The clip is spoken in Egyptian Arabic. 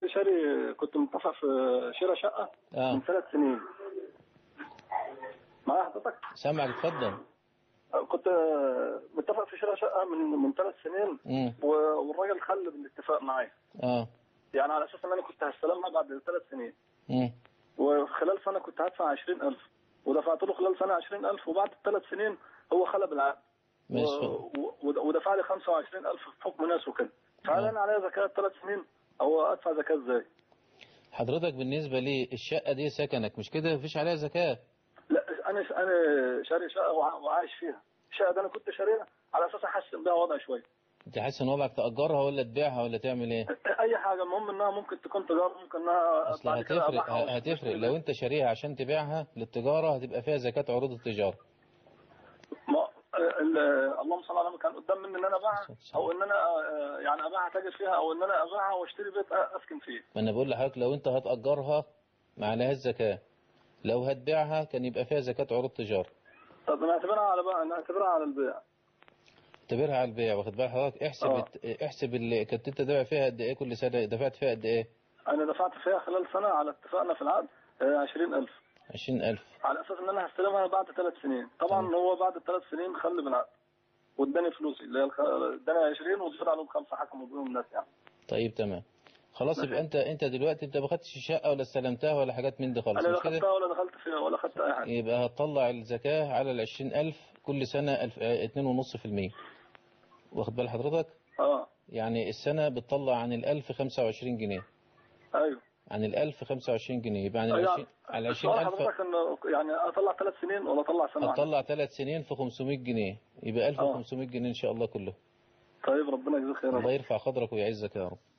شاري كنت متفق في شراء شقه اه من ثلاث سنين معايا حضرتك سامعك اتفضل كنت متفق في شراء شقه من من ثلاث سنين امم و- والراجل خل بالاتفاق معايا اه يعني على اساس ان انا كنت هستلمها بعد ثلاث سنين امم وخلال سنه كنت هدفع 20000 ودفعت له خلال سنه 20000 وبعد الثلاث سنين هو خلى بالعقد ماشي و- و- ودفع لي 25000 في حكم ناس وكده فهل آه. انا عليا زكاه ثلاث سنين او ادفع زكاه ازاي؟ حضرتك بالنسبة لي الشقة دي سكنك مش كده مفيش عليها زكاة لا انا انا شاري شقه وع- وعايش فيها الشقه دي انا كنت شاريها على اساس احسن بيها وضعي شويه انت حاسس ان وضعك تأجرها ولا تبيعها ولا تعمل ايه اي حاجه المهم انها ممكن تكون تجاره ممكن انها اصل بعد كده هتفرق أبيعها هتفرق وأشتري لو انت شاريها عشان تبيعها للتجارة هتبقى فيها زكاة عروض التجارة ما ال- اللهم صل على النبي كان قدام مني ان انا ابيعها او ان انا آه، يعني ابيعها تاجر فيها او ان انا ابيعها واشتري بيت اسكن فيه ما انا بقول لحضرتك لو انت هتأجرها ما عليهاش زكاة لو هتبيعها كان يبقى فيها زكاة عروض تجارة طب نعتبرها على بقى نعتبرها على البيع اعتبرها على البيع واخد بال حضرتك احسب آه. الت- احسب اللي كنت انت دافع فيها قد ايه كل سنة دفعت فيها قد ايه انا دفعت فيها خلال سنه على اتفاقنا في العقد آه، 20000 20000 على اساس ان انا هستلمها بعد ثلاث سنين طبعا تمام. هو بعد الثلاث سنين خلي بالعقد واداني فلوسي اللي هي الخ- اداني 20 وزاد عليهم خمسه حكموا بيهم الناس يعني طيب تمام خلاص ماشي. يبقى انت انت دلوقتي انت ما خدتش شقة ولا استلمتها ولا حاجات من دي خالص انا لا مش كده خدتها ولا دخلت فيها ولا خدت اي حاجه يبقى هتطلع الزكاة على ال 20000 كل سنة الف- اه، اتنين ونص في المية واخد بال حضرتك اه يعني السنة بتطلع عن الألف خمسة وعشرين جنيه ايوه عن الألف خمسة وعشرين جنيه يبقى عن أيوة. العشرين على العشرين السؤال ألف حضرتك انه يعني اطلع ثلاث سنين ولا اطلع سنه واحده هتطلع ثلاث سنين في 500 جنيه يبقى 1500 جنيه إن شاء الله كله طيب ربنا يجزيك خير الله يرفع قدرك ويعزك يا رب